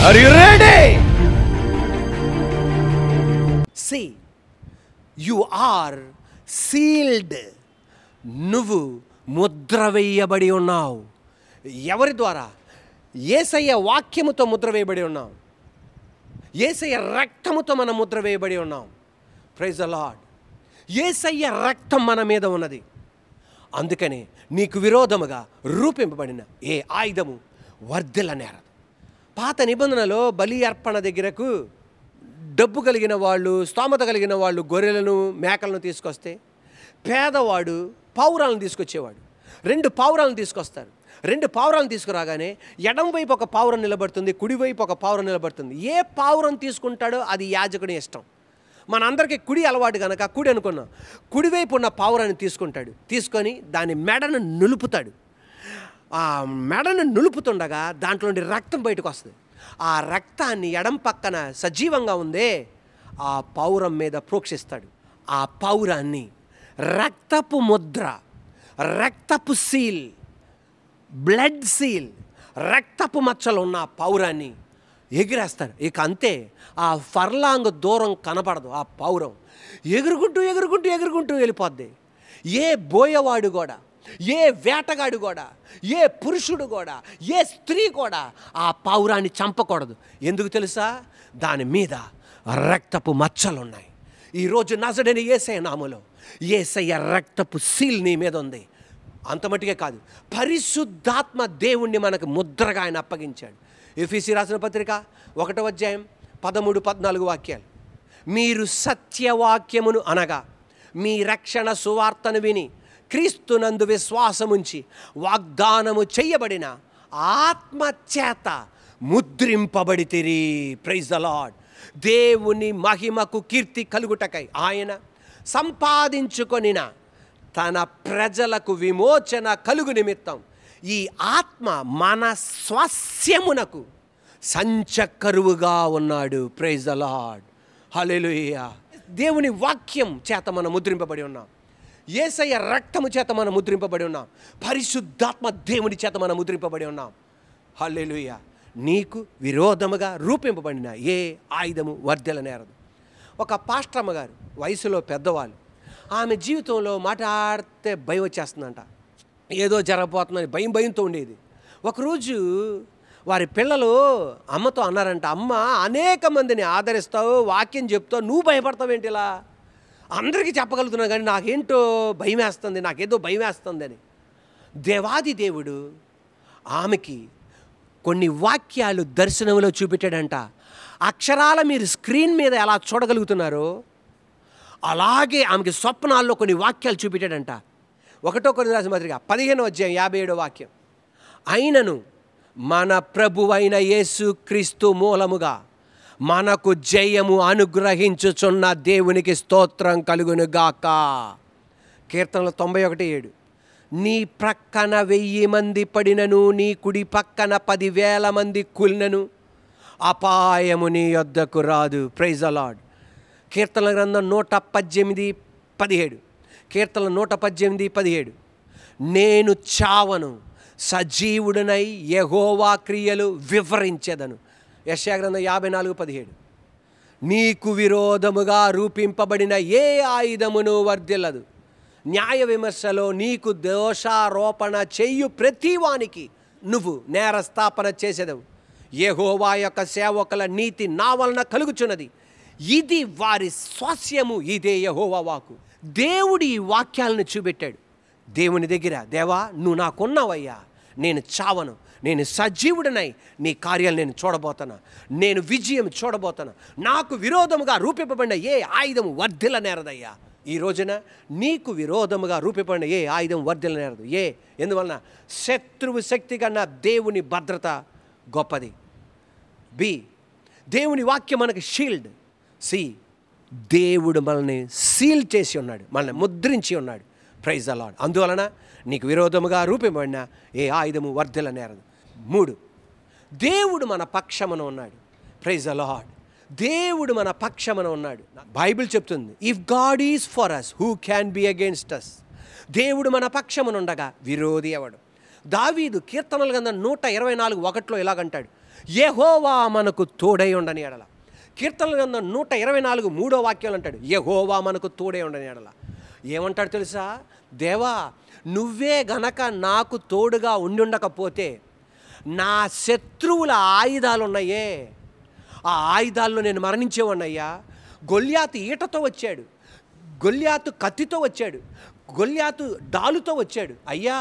are you ready see you are sealed నువ్వు ముద్ర వేయబడి ఉన్నావు ఎవరి ద్వారా ఏసయ్య వాక్యముతో ముద్ర వేయబడి ఉన్నావు ఏసయ్య రక్తముతో మనం ముద్ర వేయబడి ఉన్నాం ప్రైజ్ ద లాడ్ ఏసయ్య రక్తం మన మీద ఉన్నది అందుకని నీకు విరోధముగా రూపింపబడిన ఏ ఆయుధము వర్ధిల్ల నేరదు పాత నిబంధనలో బలి అర్పణ దగ్గరకు డబ్బు కలిగిన వాళ్ళు స్తోమత కలిగిన వాళ్ళు గొర్రెలను మేకలను తీసుకొస్తే పేదవాడు పావురాలను తీసుకొచ్చేవాడు రెండు పావురాలను తీసుకొస్తారు రెండు పావురాలను తీసుకురాగానే ఎడం వైపు ఒక పావురం నిలబడుతుంది కుడివైపు ఒక పావురం నిలబడుతుంది ఏ పావురం తీసుకుంటాడో అది యాజకుని ఇష్టం మనందరికీ కుడి అలవాటు కనుక కుడి అనుకున్నాం కుడివైపు ఉన్న పావురాన్ని తీసుకుంటాడు తీసుకొని దాని మెడను నులుపుతాడు ఆ మెడను నులుపుతుండగా దాంట్లో నుండి రక్తం బయటకు వస్తుంది ఆ రక్తాన్ని ఎడం పక్కన సజీవంగా ఉందే ఆ పౌరం మీద ప్రోక్షిస్తాడు ఆ పౌరాన్ని రక్తపు ముద్ర రక్తపు సీల్ బ్లడ్ సీల్ రక్తపు మచ్చలు ఉన్న ఆ పౌరాన్ని ఎగిరేస్తారు ఇక అంతే ఆ ఫర్లాంగ్ దూరం కనపడదు ఆ పౌరం ఎగురుకుంటూ ఎగురుకుంటూ ఎగురుకుంటూ వెళ్ళిపోద్ది ఏ బోయవాడు కూడా ఏ వేటగాడు కూడా ఏ పురుషుడు కూడా ఏ స్త్రీ కూడా ఆ పౌరాన్ని చంపకూడదు ఎందుకు తెలుసా దాని మీద రక్తపు మచ్చలు ఉన్నాయి ఈరోజు నజడని ఏసయ్య నామలో ఏసయ్య రక్తపు సీల్ నీ మీద ఉంది అంత మట్టుకే కాదు పరిశుద్ధాత్మ దేవుణ్ణి మనకు ముద్రగా ఆయన అప్పగించాడు ఎఫీసీ రాసిన పత్రిక ఒకటో అధ్యాయం పదమూడు పద్నాలుగు వాక్యాలు మీరు సత్యవాక్యమును అనగా మీ రక్షణ సువార్తను విని క్రీస్తునందు విశ్వాసముంచి వాగ్దానము చెయ్యబడిన ఆత్మ చేత ముద్రింపబడితిరి ప్రైజ్ ద లాడ్ దేవుని మహిమకు కీర్తి కలుగుటకై ఆయన సంపాదించుకొనిన తన ప్రజలకు విమోచన కలుగు నిమిత్తం ఈ ఆత్మ మన స్వాస్యమునకు సంచకరువుగా ఉన్నాడు ప్రైజ్ ద లాడ్ హల్లెలూయా దేవుని వాక్యం చేత మనం ముద్రింపబడి ఉన్నాం ఏసయ్య రక్తము చేత మనం ముద్రింపబడి ఉన్నాం పరిశుద్ధాత్మ దేవుని చేత మనం ముద్రింపబడి ఉన్నాం హల్లెలూయా నీకు విరోధముగా రూపింపబడిన ఏ ఆయుధము వర్ధెల నేరదు ఒక పాస్టమ్మ గారు వయసులో పెద్దవాళ్ళు ఆమె జీవితంలో మాట్లాడితే భయం వచ్చేస్తుందంట ఏదో జరగబోతుందని భయం భయంతో ఉండేది ఒకరోజు వారి పిల్లలు అమ్మతో అన్నారంట అమ్మ అనేక మందిని ఆదరిస్తావు వాక్యం చెప్తావు నువ్వు భయపడతావేంటి ఇలా అందరికీ చెప్పగలుగుతున్నావు కానీ నాకేంటో భయం వేస్తుంది నాకేదో భయం వేస్తుంది అని దేవాది దేవుడు ఆమెకి కొన్ని వాక్యాలు దర్శనంలో చూపెట్టాడంట అక్షరాల మీరు స్క్రీన్ మీద ఎలా చూడగలుగుతున్నారో అలాగే ఆమెకి స్వప్నాల్లో కొన్ని వాక్యాలు చూపెట్టాడంట ఒకటో కొన్ని రాసిన పత్రిక పదిహేను అధ్యాయం యాభై ఏడో వాక్యం అయినను మన ప్రభువైన యేసు క్రీస్తు మూలముగా మనకు జయము అనుగ్రహించుచున్న దేవునికి స్తోత్రం కలుగునుగాక కీర్తనలు తొంభై ఒకటి ఏడు నీ ప్రక్కన వెయ్యి మంది పడినను నీ కుడి పక్కన పదివేల మంది కులినను అపాయము నీ యొద్దకు రాదు ప్రైజ్ అలాడ్ కీర్తన గ్రంథం నూట పద్దెనిమిది పదిహేడు కీర్తన నూట పద్దెనిమిది పదిహేడు నేను చావను సజీవుడనై యెహోవా క్రియలు వివరించేదను యశా గ్రంథం యాభై నాలుగు పదిహేడు నీకు విరోధముగా రూపింపబడిన ఏ ఆయుధమును వర్ధిల్లదు న్యాయ విమర్శలో నీకు దోషారోపణ చెయ్యు ప్రతివానికి నువ్వు నేరస్థాపన చేసేదవు యెహోవా యొక్క సేవకుల నీతి నా వలన కలుగుచున్నది ఇది వారి స్వాస్యము ఇదే యెహోవా వాకు దేవుడు ఈ వాక్యాలను చూపెట్టాడు దేవుని దగ్గర దేవా నువ్వు నాకున్నావయ్యా నేను చావను నేను సజీవుడనై నీ కార్యాలు నేను చూడబోతున్నా నేను విజయం చూడబోతున్నా నాకు విరోధముగా రూపింపబడిన ఏ ఆయుధము వర్ధిల నేరదయ్యా ఈ రోజున నీకు విరోధముగా రూపింపబడిన ఏ ఆయుధం వర్ధిల నేరదు ఏ ఎందువలన శత్రువు శక్తి కన్నా దేవుని భద్రత గొప్పది బి దేవుని వాక్యం మనకి షీల్డ్ సి దేవుడు మనల్ని సీల్ చేసి ఉన్నాడు మనల్ని ముద్రించి ఉన్నాడు ప్రైజ్ అలాడ్ అందువలన నీకు విరోధముగా రూపబడిన ఏ ఆయుధము వర్ధల నేరదు మూడు దేవుడు మన పక్షమున ఉన్నాడు ప్రైజ్ అలాడ్ దేవుడు మన పక్షమున ఉన్నాడు బైబిల్ చెప్తుంది if God is for us who can be against us దేవుడు మన పక్షమున ఉండగా విరోధి ఎవడు దావీదు కీర్తనలు కింద నూట ఇరవై నాలుగు ఒకటిలో ఇలాగంటాడు యెహోవా మనకు తోడై ఉండని ఎడల కీర్తన గ్రంథం నూట ఇరవై నాలుగు మూడో వాక్యాలు అంటాడు యెహోవా మనకు తోడై ఉండని ఎడల ఏమంటాడు తెలుసా దేవా నువ్వే గనక నాకు తోడుగా ఉండి ఉండకపోతే నా శత్రువుల ఆయుధాలు ఉన్నాయే ఆ ఆయుధాల్లో నేను మరణించేవాడినయ్యా గొల్యాతు ఈటతో వచ్చాడు గొల్యాతు కత్తితో వచ్చాడు గొల్యాతు డాలుతో వచ్చాడు అయ్యా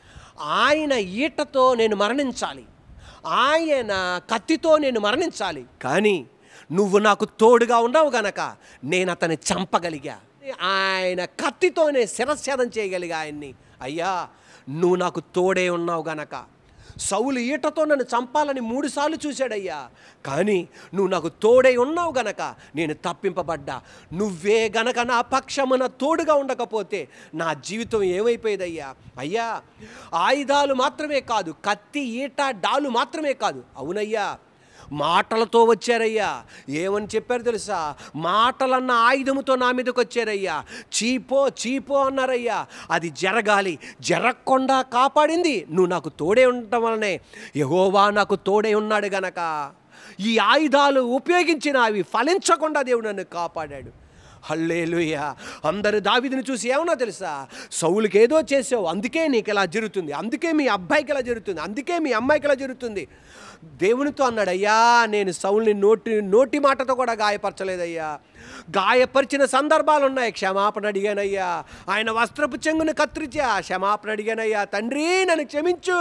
ఆయన ఈటతో నేను మరణించాలి ఆయన కత్తితో నేను మరణించాలి కానీ నువ్వు నాకు తోడుగా ఉన్నావు గనక నేను అతన్ని చంపగలిగా ఆయన కత్తితోనే శిరఛేదం చేయగలిగా ఆయన్ని అయ్యా నువ్వు నాకు తోడే ఉన్నావు గనక సౌలు ఈటతో నన్ను చంపాలని మూడుసార్లు చూశాడయ్యా కానీ నువ్వు నాకు తోడై ఉన్నావు గనక నేను తప్పింపబడ్డా నువ్వే గనక నా పక్షమున తోడుగా ఉండకపోతే నా జీవితం ఏమైపోయేదయ్యా అయ్యా ఆయుధాలు మాత్రమే కాదు కత్తి ఈట డాలు మాత్రమే కాదు అవునయ్యా మాటలతో వచ్చారయ్యా ఏమని చెప్పారు తెలుసా మాటలన్న ఆయుధముతో నా మీదకి వచ్చారయ్యా చీపో చీపో అన్నారయ్యా అది జరగాలి జరగకుండా కాపాడింది నువ్వు నాకు తోడే ఉండటం వలనే యహోవా నాకు తోడే ఉన్నాడు గనక ఈ ఆయుధాలు ఉపయోగించిన అవి ఫలించకుండా దేవుడు నన్ను కాపాడాడు హల్లేలుయ అందరు దావిదిని చూసి ఏమన్నా తెలుసా సౌలుకి ఏదో చేసావు అందుకే నీకు ఇలా జరుగుతుంది అందుకే మీ అబ్బాయికి ఇలా జరుగుతుంది అందుకే మీ అమ్మాయికి ఇలా జరుగుతుంది దేవునితో అన్నాడు అయ్యా నేను సౌల్ని నోటి నోటి మాటతో కూడా గాయపరచలేదయ్యా గాయపరిచిన సందర్భాలు ఉన్నాయి క్షమాపణ అడిగానయ్యా ఆయన వస్త్రపు చెంగును కత్తిరించా క్షమాపణ అడిగానయ్యా తండ్రి నన్ను క్షమించు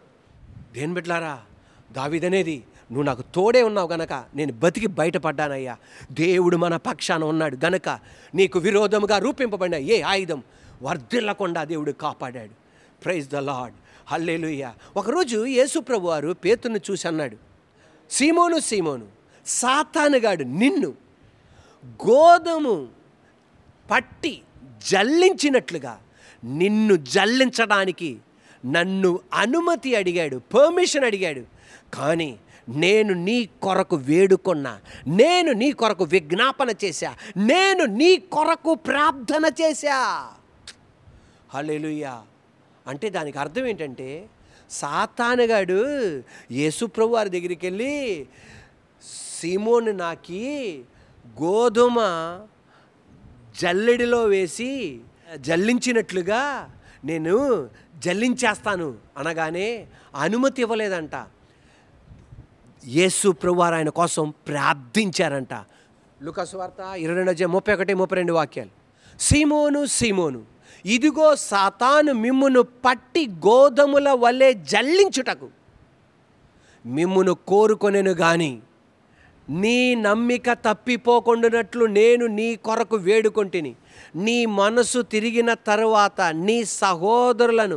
దేని బిడ్లారా దావిదనేది నువ్వు నాకు తోడే ఉన్నావు గనక నేను బతికి బయటపడ్డానయ్యా దేవుడు మన పక్షాన ఉన్నాడు గనక నీకు విరోధముగా రూపింపబడిన ఏ ఆయుధం వర్ధిల్లకుండా దేవుడు కాపాడాడు ప్రైజ్ ద లాడ్ హల్లేలుయ్య ఒకరోజు యేసుప్రభు వారు పేతుని చూసి అన్నాడు సీమోను సీమోను సాతానుగాడు నిన్ను గోధుము పట్టి జల్లించినట్లుగా నిన్ను జల్లించడానికి నన్ను అనుమతి అడిగాడు పర్మిషన్ అడిగాడు కానీ నేను నీ కొరకు వేడుకొన్నా నేను నీ కొరకు విజ్ఞాపన చేశా నేను నీ కొరకు ప్రార్థన చేశా హల్లెలూయా అంటే దానికి అర్థం ఏంటంటే సాతానుగాడు యేసుప్రభు వారి దగ్గరికి వెళ్ళి సీమోను నాకి గోధుమ జల్లెడిలో వేసి జల్లించినట్లుగా నేను జల్లించేస్తాను అనగానే అనుమతి ఇవ్వలేదంట యేసు ప్రభువారు ఆయన కోసం ప్రార్థించారంట లుకస్ వార్త ఇరవై రెండు అధ్యాయం ముప్పై ఒకటి ముప్పై రెండు వాక్యాలు సీమోను సీమోను ఇదిగో సాతాను మిమ్మును పట్టి గోధుమల వలె జల్లించుటకు మిమ్మును కోరుకొనెను గాని నీ నమ్మిక తప్పిపోకుండానట్లు నేను నీ కొరకు వేడుకొంటిని నీ మనసు తిరిగిన తరువాత నీ సహోదరులను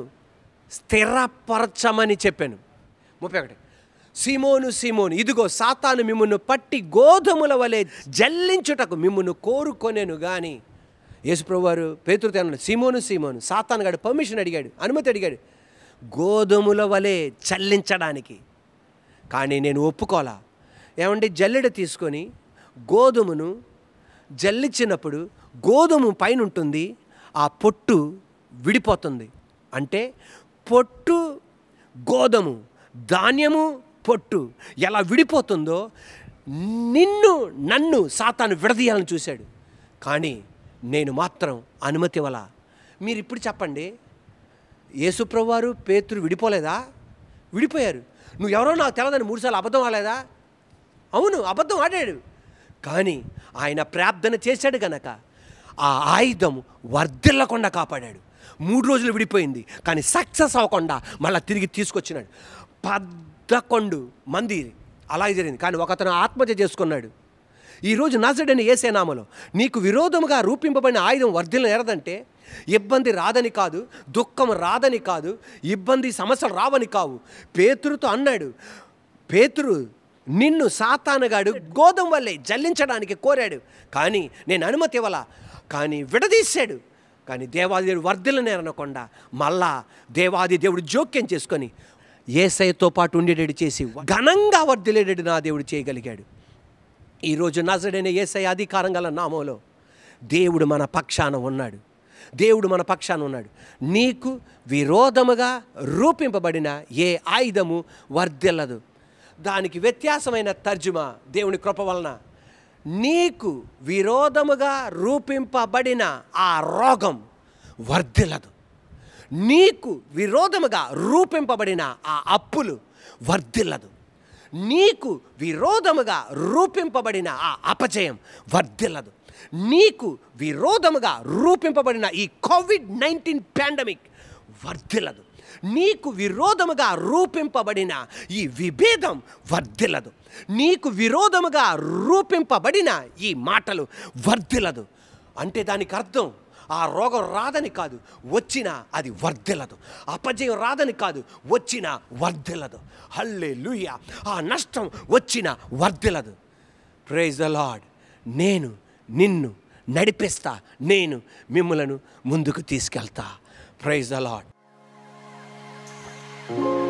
స్థిరపరచమని చెప్పాను ముప్పై ఒకటి సీమోను సీమోను ఇదిగో సాతాను మిమ్మును పట్టి గోధుమల వలె జల్లించుటకు మిమ్మును కోరుకొనేను గాని యేసుప్రభు వారు పేతురుతో అన్నాడు సీమోను సీమోను సాతాను గాడు పర్మిషన్ అడిగాడు అనుమతి అడిగాడు గోధుమల వలె చల్లించడానికి కానీ నేను ఒప్పుకోలా ఏమంటే జల్లెడ తీసుకొని గోధుమను జల్లించినప్పుడు గోధుమ పైన ఉంటుంది ఆ పొట్టు విడిపోతుంది అంటే పొట్టు గోధుమ ధాన్యము పొట్టు ఎలా విడిపోతుందో నిన్ను నన్ను సాతాను విడదీయాలని చూశాడు కానీ నేను మాత్రం అనుమతి ఇవ్వలా మీరు ఇప్పుడు చెప్పండి యేసుప్రభు వారు పేతురు విడిపోలేదా విడిపోయారు నువ్వు ఎవరో నాకు తెలదని మూడుసార్లు అబద్ధం ఆడలేదా అవును అబద్ధం ఆడాడు కానీ ఆయన ప్రార్థన చేశాడు గనక ఆ ఆయుధం వర్ధిల్లకుండా కాపాడాడు మూడు రోజులు విడిపోయింది కానీ సక్సెస్ అవ్వకుండా మళ్ళీ తిరిగి తీసుకొచ్చినాడు పదకొండు మంది అలాగే జరిగింది కానీ ఒకతను ఆత్మహత్య చేసుకున్నాడు ఈరోజు నజడని ఏసే నామలో నీకు విరోధముగా రూపింపబడిన ఆయుధం వర్ధిల్ల ఎరదంటే ఇబ్బంది రాదని కాదు దుఃఖం రాదని కాదు ఇబ్బంది సమస్యలు రావని కావు పేతురుతో అన్నాడు పేతురు నిన్ను సాతానగాడు గోధుమ వల్లే జల్లించడానికి కోరాడు కానీ నేను అనుమతి ఇవ్వలా కానీ విడదీశాడు కానీ దేవాది దేవుడు వర్ధిల్లనేరనకుండా మళ్ళా దేవాది దేవుడు జోక్యం చేసుకొని ఏసైతో పాటు ఉండేటట్టు చేసి ఘనంగా వర్ధిల్లేటట్టు నా దేవుడు చేయగలిగాడు ఈరోజు నజడైన ఏసై అధికారం గల నామంలో దేవుడు మన పక్షాన ఉన్నాడు దేవుడు మన పక్షాన ఉన్నాడు నీకు విరోధముగా రూపింపబడిన ఏ ఆయుధము వర్ధిల్లదు దానికి వ్యత్యాసమైన తర్జుమా దేవుని కృప వలన నీకు విరోధముగా రూపింపబడిన ఆ రోగం వర్ధిల్లదు నీకు విరోధముగా రూపింపబడిన ఆ అప్పులు వర్ధిల్లదు నీకు విరోధముగా రూపింపబడిన ఆ అపజయం వర్ధిల్లదు నీకు విరోధముగా రూపింపబడిన ఈ కోవిడ్ నైన్టీన్ పాండమిక్ వర్ధిల్లదు నీకు విరోధముగా రూపింపబడిన ఈ విభేదం వర్ధిల్లదు నీకు విరోధముగా రూపింపబడిన ఈ మాటలు వర్ధిల్లదు అంటే దానికి అర్థం ఆ రోగం రాదని కాదు వచ్చినా అది వర్ధిల్లదు అపజయం రాదని కాదు వచ్చినా వర్ధిల్లదు హల్లే ఆ నష్టం వచ్చినా వర్ధిల్లదు ప్రైజ్ ద లాడ్ నేను నిన్ను నడిపిస్తా నేను మిమ్మలను ముందుకు తీసుకెళ్తా ప్రైజ్ ద లాడ్